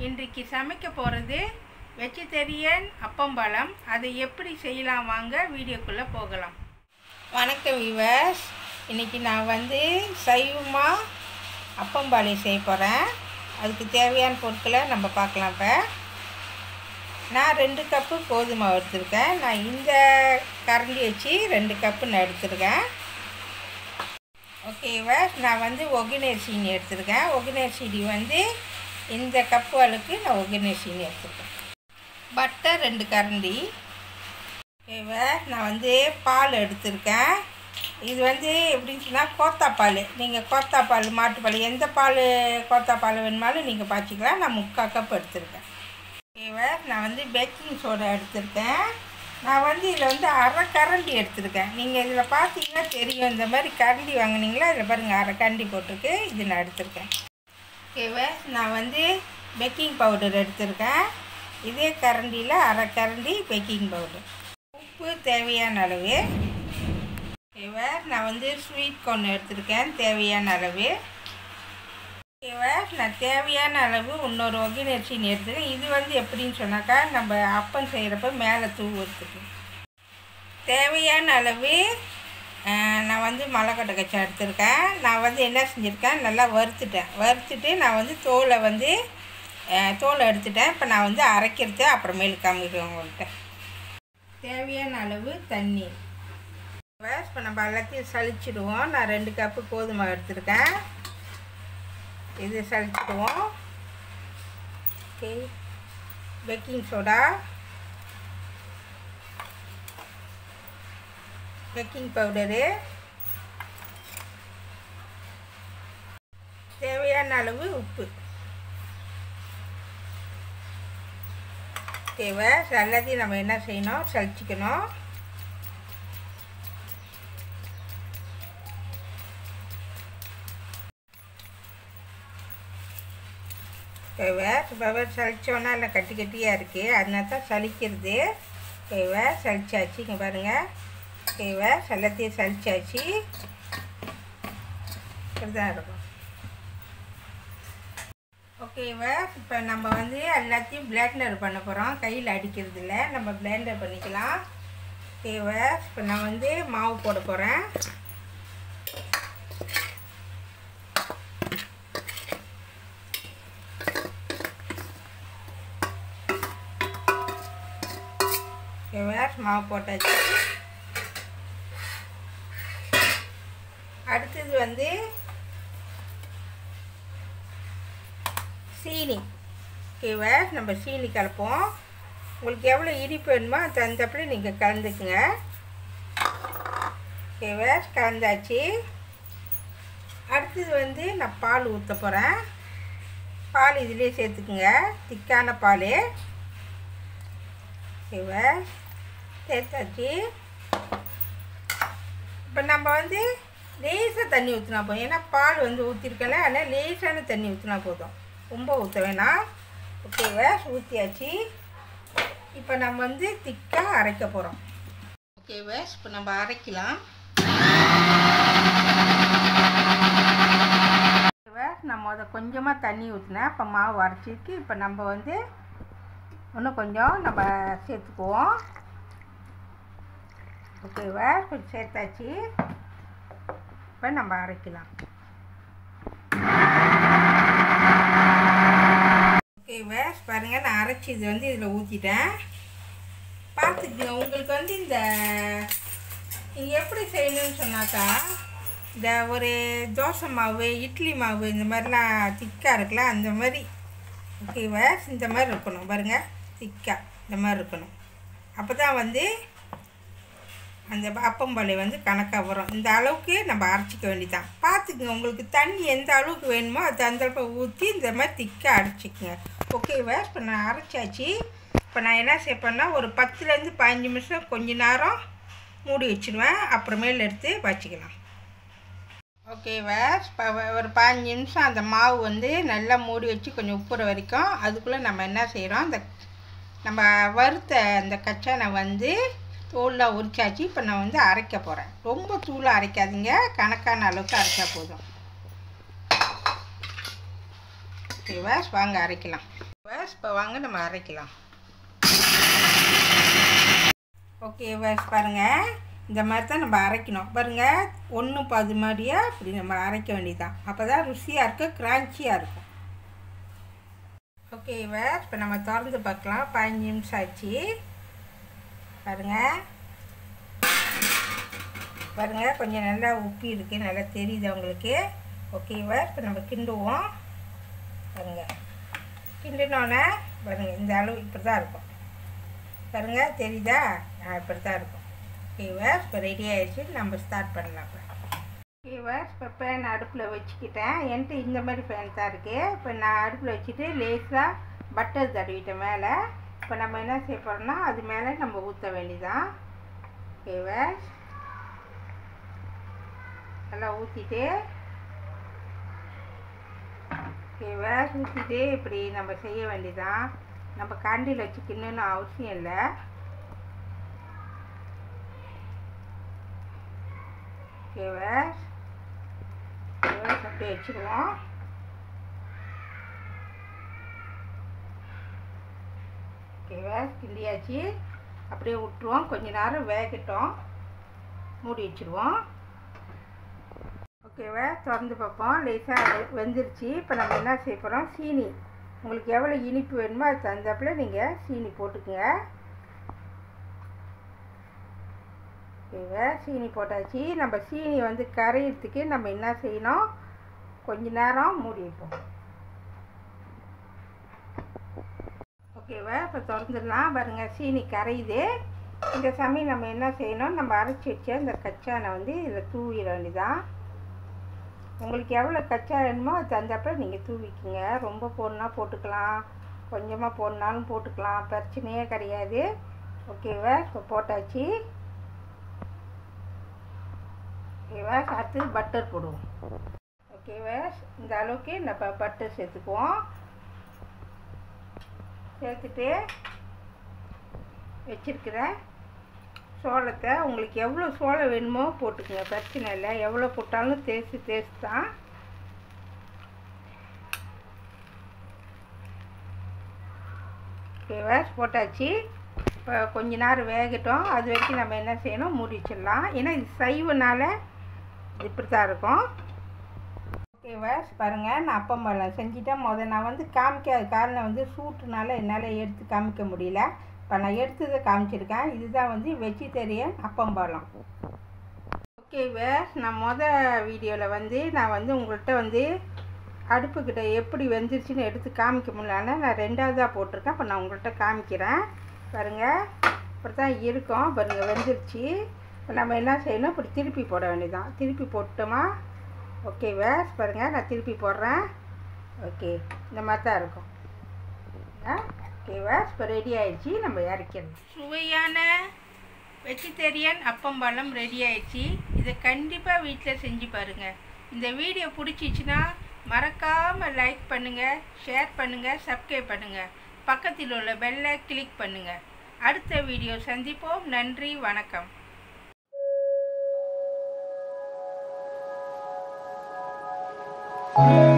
இன்றைக்கு சமைக்க போகிறது வெஜிடேரியன் அப்பம்பழம் அதை எப்படி செய்யலாம் வாங்க வீடியோக்குள்ளே போகலாம் வணக்கம் விவர்ஸ் இன்றைக்கி நான் வந்து சைவமாக அப்பம்பாளி செய்ய போகிறேன் அதுக்கு தேவையான பொருட்களை நம்ம பார்க்கலாம் இப்போ நான் ரெண்டு கப்பு கோதுமை எடுத்திருக்கேன் நான் இந்த கரண்டி வச்சு ரெண்டு கப்பு நான் எடுத்திருக்கேன் ஓகேவா நான் வந்து ஒகினேர் சீனி எடுத்திருக்கேன் ஒகினேர் சீனி வந்து இந்த கப்பு அளவுக்கு நான் ஒகினேர் சீனி எடுத்திருக்கேன் பட்டர் ரெண்டு கரண்டி ஓகேவா நான் வந்து பால் எடுத்திருக்கேன் இது வந்து எப்படின்னு சொன்னால் கோத்தாப்பால் நீங்கள் கோத்தாப்பால் மாட்டுப்பால் எந்த பால் கோத்தாப்பால் வேணுமாலும் நீங்கள் பாய்ச்சிக்கலாம் நான் முக்கால் கப் எடுத்திருக்கேன் ஓகேவா நான் வந்து பேக்கிங் சோடா எடுத்திருக்கேன் நான் வந்து இதில் வந்து அரை கரண்டி எடுத்திருக்கேன் நீங்கள் இதில் பார்த்தீங்கன்னா தெரியும் இந்த மாதிரி கரண்டி வாங்கினீங்களா இதில் பாருங்கள் அரை கரண்டி போட்டிருக்கு இது நான் எடுத்திருக்கேன் ஓகேவா நான் வந்து பேக்கிங் பவுடர் எடுத்திருக்கேன் இதே கரண்டியில் அரை கரண்டி பேக்கிங் பவுடர் உப்பு தேவையான அளவு ஓகேவா நான் வந்து ஸ்வீட் கார்ன் எடுத்திருக்கேன் தேவையான அளவு ஓகேவா நான் தேவையான அளவு இன்னொரு ஒகினர் சீனி எடுத்துக்கேன் இது வந்து எப்படின்னு சொன்னாக்கா நம்ம அப்பம் செய்கிறப்ப மேலே தூவுறதுக்கு தேவையான அளவு ஆஹ், நான் வந்து மலைக்கட்டை கச்சா எடுத்திருக்கேன் நான் வந்து என்ன செஞ்சுருக்கேன் நல்லா வறுத்துட்டேன் வறுத்துட்டு நான் வந்து தோலை வந்து ஆஹ், தோலை எடுத்துட்டேன் இப்போ நான் வந்து அரைக்கிறது அப்புறமேலு காமிக்கிறேன் உங்கள்கிட்ட தேவையான அளவு தண்ணி இப்போ நம்ம எல்லாத்தையும் சளிச்சிடுவோம் நான் ரெண்டு கப்பு கோதுமை எடுத்திருக்கேன் இது சளிச்சிடுவோம் okay baking soda baking powder தேவையான அளவு உப்பு தேவை எல்லாத்தையும் நம்ம என்ன செய்யணும் சளிச்சிக்கணும் தேவை இப்போ சளிச்சோன்னா இல்லை கட்டி கட்டியாக இருக்குது அதனால தான் சளிக்கிறது தேவை சளிச்சாச்சு இங்கே பாருங்கள் தேவை எல்லாத்தையும் சளிச்சாச்சு இப்படிதான் இருக்கும் ஓகேவா இப்போ நம்ம வந்து எல்லாத்தையும் பிளெண்டர் பண்ண போகிறோம் கையில் அடிக்கிறது இல்லை நம்ம பிளெண்டர் பண்ணிக்கலாம் ஓகேவா இப்போ நான் வந்து மாவு போட போகிறேன் ஓகேவா மாவு போட்டாச்சு அடுத்தது வந்து சீனி ஓகேவா நம்ம சீனி கலப்போம் உங்களுக்கு எவ்வளோ இனிப்பு வேணுமோ அது தகுந்தப்படி நீங்கள் கலந்துக்குங்க ஓகேவா கலந்தாச்சு அடுத்தது வந்து நான் பால் ஊற்ற போகிறேன் பால் இதிலே சேர்த்துக்குங்க திக்கான பால் ஓகேவா சேர்த்தாச்சு இப்போ நம்ம வந்து லேசாக தண்ணி ஊற்றினா போதும் ஏன்னா பால் வந்து ஊற்றிருக்கல அதனால் லேசான தண்ணி ஊற்றினா போதும் ரொம்ப ஊற்ற வேணாம் ஓகேவா ஊற்றியாச்சு இப்போ நம்ம வந்து திக்காக அரைக்க போகிறோம் ஓகேவா இப்போ நம்ம அரைக்கலாம் ஓகேவா நம்ம அதை கொஞ்சமாக தண்ணி ஊற்றினேன் இப்போ மாவு அரைச்சிருக்கு இப்போ நம்ம வந்து இன்னும் கொஞ்சம் நம்ம சேர்த்துக்குவோம் ஓகேவா கொஞ்சம் சேர்த்தாச்சு இப்போ நம்ம அரைக்கலாம் ஓகேவா பாருங்கள் நான் அரைச்சி இது வந்து இதில் ஊற்றிட்டேன் பார்த்துக்குங்க உங்களுக்கு வந்து இந்த நீங்கள் எப்படி செய்யணும்னு சொன்னாக்கா இந்த ஒரு தோசை மாவு இட்லி மாவு இந்த மாதிரிலாம் திக்காக இருக்குல்ல அந்த மாதிரி ஓகேவா இந்த மாதிரி இருக்கணும் பாருங்கள் திக்காக இந்த மாதிரி இருக்கணும் அப்போ தான் வந்து அந்த அப்பம்பாலை வந்து கணக்காக வரும் இந்த அளவுக்கு நம்ம அரைச்சிக்க வேண்டியதான் பார்த்துக்குங்க உங்களுக்கு தண்ணி எந்த அளவுக்கு வேணுமோ அது அந்த அளவுக்கு ஊற்றி இந்த மாதிரி திக்காக அரைச்சிக்குங்க ஓகேவா இப்போ நான் அரைச்சாச்சு இப்போ நான் என்ன செய்ப்பேன்னா ஒரு பத்துலேருந்து பதினஞ்சு நிமிஷம் கொஞ்ச நேரம் மூடி வச்சுடுவேன் அப்புறமேல எடுத்து வச்சுக்கலாம் ஓகேவா இப்போ ஒரு பதினஞ்சு நிமிஷம் அந்த மாவு வந்து நல்லா மூடி வச்சு கொஞ்சம் உப்புற வரைக்கும் அதுக்குள்ளே நம்ம என்ன செய்கிறோம் அந்த நம்ம வறுத்த அந்த கச்சானை வந்து தூளாக உரிச்சாச்சு இப்போ நான் வந்து அரைக்க போகிறேன் ரொம்ப தூளாக அரைக்காதீங்க கணக்கான அளவுக்கு அரைச்சா போதும் ஓகேவா வாங்க அரைக்கலாம் இப்போ வேஸ் இப்போ வாங்க நம்ம அரைக்கலாம் ஓகே வேஸ் பாருங்கள் இந்த மாதிரி தான் நம்ம அரைக்கணும் பாருங்கள் ஒன்று பாது மாதிரியே இப்படி நம்ம அரைக்க வேண்டியதுதான் அப்போ தான் ருசியாக இருக்கும் கிரான்ச்சியாக இருக்கும் ஓகே வேஸ் இப்போ நம்ம திறந்து பார்க்கலாம் பதினஞ்சு நிமிஷம் ஆச்சு பாருங்கள் பாருங்கள் கொஞ்சம் நல்லா உப்பி இருக்குது நல்லா தெரியுது உங்களுக்கு ஓகேவா இப்போ நம்ம கிண்டுவோம் பாருங்கள் கிண்டினோன்னே பாருங்கள் இந்த அளவு இப்படி தான் இருக்கும் பாருங்கள் தெரியுதா இப்படி தான் இருக்கும் ஓகேவா இப்போ ரெடி ஆகிடுச்சு நம்ம ஸ்டார்ட் பண்ணலாம் இப்போ ஓகேவா இப்போ பேன் அடுப்பில் வச்சுக்கிட்டேன் என்கிட்ட இந்த மாதிரி பேன் தான் இருக்குது இப்போ நான் அடுப்பில் வச்சுட்டு லேஸாக பட்டர் தடவிட்டேன் மேலே இப்போ நம்ம என்ன செய்ய போகிறோம்னா அது மேலே நம்ம ஊற்ற வேண்டியதான் ஓகேவா நல்லா ஊற்றிட்டு ஓகேவா ஊற்றிட்டு இப்படி நம்ம செய்ய வேண்டியதான் நம்ம கண்டியில் வச்சுக்கணும்னு அவசியம் இல்லை ஓகேவா அப்படியே வச்சுருவோம் ஓகேவா கிண்டியாச்சு அப்படியே விட்டுருவோம் கொஞ்ச நேரம் வேகட்டும் மூடி வச்சுருவோம் ஓகேவா திறந்து பார்ப்போம் லேசாக வெந்துருச்சு இப்போ நம்ம என்ன செய்ய போகிறோம் சீனி உங்களுக்கு எவ்வளோ இனிப்பு வேணுமோ அது தகுந்தாப்புல நீங்கள் சீனி போட்டுக்குங்க ஓகேவா சீனி போட்டாச்சு நம்ம சீனி வந்து கரையிறதுக்கு நம்ம என்ன செய்யணும் கொஞ்ச நேரம் மூடி வைப்போம் ஓகேவா இப்போ திறந்துடலாம் பாருங்கள் சீனி கரையுது இந்த சமயம் நம்ம என்ன செய்யணும் நம்ம அரைச்சி வச்ச இந்த கச்சானை வந்து இதில் தூவிட வேண்டியதான் உங்களுக்கு எவ்வளோ கச்சா வேணுமோ அது தந்தப்பறம் நீங்கள் தூவிக்குங்க ரொம்ப போடணுன்னா போட்டுக்கலாம் கொஞ்சமாக போடனாலும் போட்டுக்கலாம் பிரச்சனையே கிடையாது ஓகேவா இப்போ போட்டாச்சு ஓகேவா அடுத்து பட்டர் போடுவோம் ஓகேவா இந்த அளவுக்கு நம்ம பட்டர் சேர்த்துக்குவோம் சேர்த்துட்டு வச்சுருக்கிறேன் சோளத்தை உங்களுக்கு எவ்வளோ சோளம் வேணுமோ போட்டுக்கோங்க பிரச்சனை இல்லை எவ்வளோ போட்டாலும் டேஸ்ட்டு டேஸ்ட் தான் ஓகேவா போட்டாச்சு இப்போ கொஞ்ச நேரம் வேகட்டும் அது வரைக்கும் நம்ம என்ன செய்யணும் மூடி வச்சிடலாம் ஏன்னா இது சைவனால இது இப்படி தான் இருக்கும் ஓகேவா பாருங்கள் நான் அப்பம் பழம் செஞ்சுட்டேன் முதல் நான் வந்து காமிக்காத காரணம் வந்து சூட்டுனால என்னால் எடுத்து காமிக்க முடியல இப்போ நான் எடுத்ததை காமிச்சிருக்கேன் இதுதான் வந்து வெஜிடேரியன் அப்பம்பழம் ஓகே வேஸ் நான் மொதல் வீடியோவில் வந்து நான் வந்து உங்கள்கிட்ட வந்து அடுப்புக்கிட்ட எப்படி வெந்துருச்சுன்னு எடுத்து காமிக்க முடியலன்னா நான் ரெண்டாவதாக போட்டிருக்கேன் இப்போ நான் உங்கள்கிட்ட காமிக்கிறேன் பாருங்கள் இப்படி தான் இருக்கும் பாருங்கள் வெந்துருச்சு இப்போ நம்ம என்ன செய்யணும் இப்படி திருப்பி போட வேண்டியதான் திருப்பி போட்டோமா ஓகே வேஸ் பாருங்கள் நான் திருப்பி போடுறேன் ஓகே இந்த மாதிரி தான் இருக்கும் ஓகேவா இப்போ ரெடி ஆயிடுச்சு நம்ம இறக்கிடணும் சுவையான வெஜிடேரியன் அப்பம்பழம் ரெடி ஆயிடுச்சு இதை கண்டிப்பாக வீட்டில் செஞ்சு பாருங்கள் இந்த வீடியோ பிடிச்சிச்சின்னா மறக்காமல் லைக் பண்ணுங்கள் ஷேர் பண்ணுங்கள் சப்ஸ்கிரைப் பண்ணுங்கள் பக்கத்தில் உள்ள பெல்லை கிளிக் பண்ணுங்கள் அடுத்த வீடியோ சந்திப்போம் நன்றி வணக்கம் Thank you.